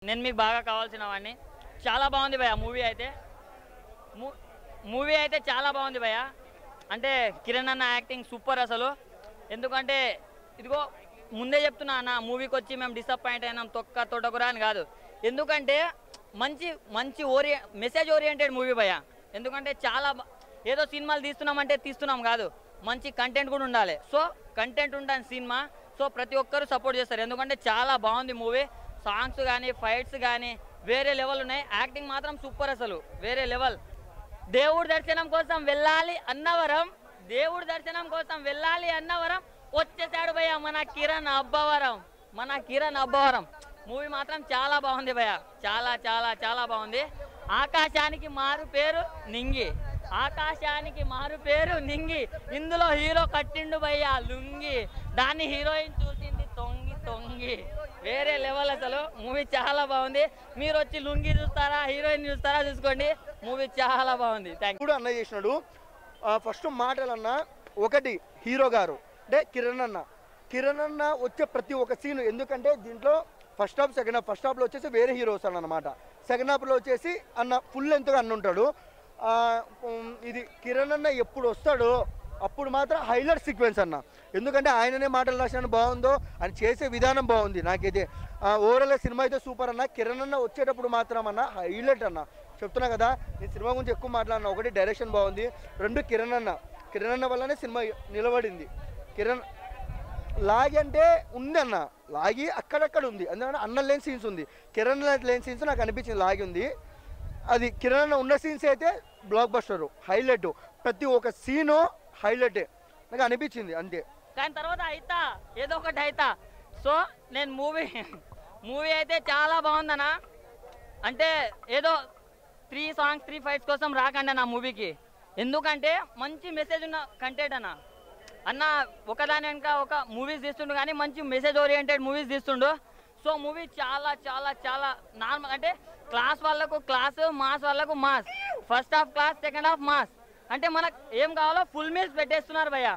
నేను మీకు బాగా కావాల్సిన వాడిని చాలా బాగుంది భయ్య మూవీ అయితే మూవీ అయితే చాలా బాగుంది భయ్య అంటే కిరణ్ అన్న యాక్టింగ్ సూపర్ అసలు ఎందుకంటే ఇదిగో ముందే చెప్తున్నా అన్న మూవీకి వచ్చి మేము డిసప్పాయింట్ అయినాం తొక్క తొడకురా అని కాదు ఎందుకంటే మంచి మంచి ఓరియ మెసేజ్ ఓరియంటెడ్ మూవీ భయ్య ఎందుకంటే చాలా బా- ఏదో సినిమాలు తీస్తున్నామంటే తీస్తున్నాం కాదు మంచి కంటెంట్ కూడా ఉండాలి సో కంటెంట్ ఉండాలి సినిమా సో ప్రతి ఒక్కరు సపోర్ట్ చేస్తారు ఎందుకంటే చాలా బాగుంది మూవీ సాంగ్స్ కానీ ఫైట్స్ కానీ వేరే లెవెల్ ఉన్నాయి యాక్టింగ్ మాత్రం సూపర్ అసలు వేరే లెవెల్ దేవుడి దర్శనం కోసం వెళ్ళాలి అన్నవరం దేవుడి దర్శనం కోసం వెళ్ళాలి అన్నవరం వచ్చేసాడు భయ్య మన కిరణ్ అబ్బవరం మన కిరణ్ అబ్బవరం మూవీ మాత్రం చాలా బాగుంది భయ్య చాలా చాలా చాలా బాగుంది ఆకాశానికి మారు పేరు నింగి ఆకాశానికి మారు పేరు నింగి ఇందులో హీరో కట్టిండు భయ్య లుంగి దాన్ని హీరోయిన్ చూసింది తొంగి తొంగి వేరే లెవెల్ అసలు మూవీ చాలా బాగుంది మీరు వచ్చి లుంగి చూస్తారా హీరోయిన్ చూస్తారా చూసుకోండి మూవీ చాలా బాగుంది థ్యాంక్ కూడా అన్న చేసినాడు ఫస్ట్ మాటలన్న ఒకటి హీరో గారు అంటే కిరణ్ అన్న కిరణ్ అన్న వచ్చే ప్రతి ఒక్క సీన్ ఎందుకంటే దీంట్లో first half second half first హాఫ్లో వచ్చేసి వేరే హీరో వస్తాడు అనమాట సెకండ్ హాఫ్లో వచ్చేసి అన్న ఫుల్ ఎంతగా అన్న ఉంటాడు ఆ, ఉమ్, ఇది కిరణ్ అన్న ఎప్పుడు వస్తాడో అప్పుడు మాత్రం హైలైట్ సీక్వెన్స్ అన్న ఎందుకంటే ఆయననే మాటలు రాసిన బాగుందో ఆయన చేసే విధానం బాగుంది నాకైతే ఓవరాల్ సినిమా అయితే సూపర్ అన్న కిరణ్ అన్న వచ్చేటప్పుడు మాత్రం అన్న హైలైట్ అన్న చెప్తున్నా కదా నేను సినిమా గురించి ఎక్కువ మాట్లాడినా ఒకటి డైరెక్షన్ బాగుంది రెండు కిరణ్ అన్న కిరణ్ అన్న వల్లనే సినిమా నిలబడింది కిరణ్ లాగి అంటే ఉంది అన్న లాగి అక్కడక్కడ ఉంది అందుకని అన్న లేని సీన్స్ ఉంది కిరణ్ లేని సీన్స్ నాకు అనిపించింది లాగి ఉంది అది కిరణ్ అన్న ఉన్న సీన్స్ అయితే బ్లాక్ బస్టర్ హైలైట్ ప్రతి ఒక్క సీను హైలైటే నాకు అనిపించింది అంతే కానీ తర్వాత అయితా ఏదో ఒకటి అయితా సో నేను మూవీ మూవీ అయితే చాలా బాగుందన్న అంటే ఏదో త్రీ సాంగ్స్ త్రీ ఫైట్స్ కోసం రాకండి నా మూవీకి ఎందుకంటే మంచి మెసేజ్ ఉన్న కంటెంట్ అన్న అన్న ఒకదాని వెనక ఒక మూవీస్ తీస్తుండు కానీ మంచి మెసేజ్ ఓరియంటెడ్ మూవీస్ తీస్తుండు సో మూవీ చాలా చాలా చాలా నార్మల్ అంటే క్లాస్ వాళ్ళకు క్లాస్ మాస్ వాళ్ళకు mass first half class second half mass అంటే మనకు ఏం కావాలో ఫుల్ మీల్స్ పెట్టేస్తున్నారు భయ్య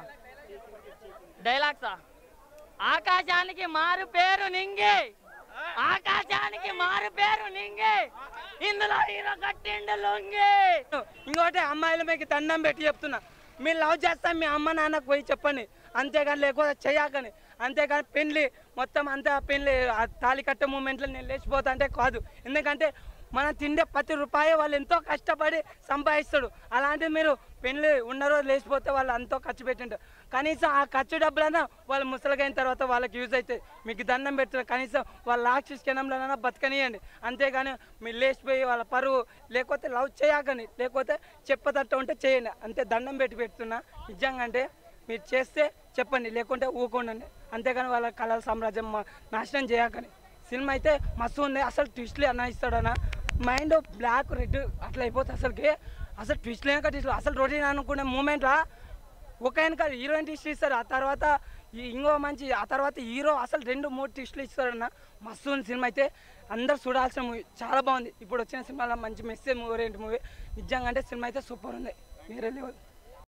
డైలాగ్సా ఆకాశానికి మారు పేరు నింగి ఆకాశానికి మారు పేరు నింగి ఇందులో హీరో కట్టిండు లొంగి ఇంకోటి అమ్మాయిలు మీకు దండం పెట్టి చెప్తున్నా మీరు లవ్ చేస్తాం మీ అమ్మ నాన్నకు పోయి చెప్పండి అంతేగాని లేకపోతే చేయకని అంతేగాని పెళ్ళి మొత్తం అంతా పెళ్ళి ఆ తాళి కట్టే మూమెంట్లో నేను లేచిపోతా అంటే కాదు ఎందుకంటే మనం తిండే ప్రతి రూపాయి వాళ్ళు ఎంతో కష్టపడి సంపాదిస్తాడు అలాంటిది మీరు పెళ్ళి ఉన్న రోజు లేచిపోతే వాళ్ళు ఎంతో ఖర్చు పెట్టింటారు కనీసం ఆ ఖర్చు డబ్బులైనా వాళ్ళు ముసలిగైన తర్వాత వాళ్ళకి యూజ్ అవుతాయి మీకు దండం పెడుతున్నారు కనీసం వాళ్ళ లాక్షిష్కణంలోనైనా బతకనియండి అంతేగాని మీరు లేచిపోయి వాళ్ళ పరువు లేకపోతే లవ్ చేయకని లేకపోతే చెప్పదట్టు ఉంటే చేయండి అంతే దండం పెట్టి పెడుతున్నా నిజంగా అంటే మీరు చేస్తే చెప్పండి లేకుంటే ఊకోండి అంతేగాని వాళ్ళ కళల సామ్రాజ్యం మా- నాశనం చేయకని సినిమా అయితే మస్తు ఉంది అసలు ట్విస్ట్లే అన్న ఇస్తాడన్న మైండ్ బ్లాక్ రెడ్ అట్లా అయిపోతుంది అసలుకి అసలు ట్విస్ట్లే ట్విస్ట్ అసలు రొటీన్ అనుకునే మూమెంట్లా ఒక వెనక హీరోయిన్ ట్విస్ట్ ఇస్తారు ఆ తర్వాత ఈ ఇంకో మంచి ఆ తర్వాత హీరో అసలు రెండు మూడు ట్విస్టులు ఇస్తారన్న మస్తు ఉంది సినిమా అయితే అందరు చూడాల్సిన మూవీ చాలా బాగుంది ఇప్పుడు వచ్చిన సినిమాలో మంచి మెసేజ్ ఓరియంట్ మూవీ నిజంగా అంటే సినిమా అయితే సూపర్ ఉంది వేరే లెవెల్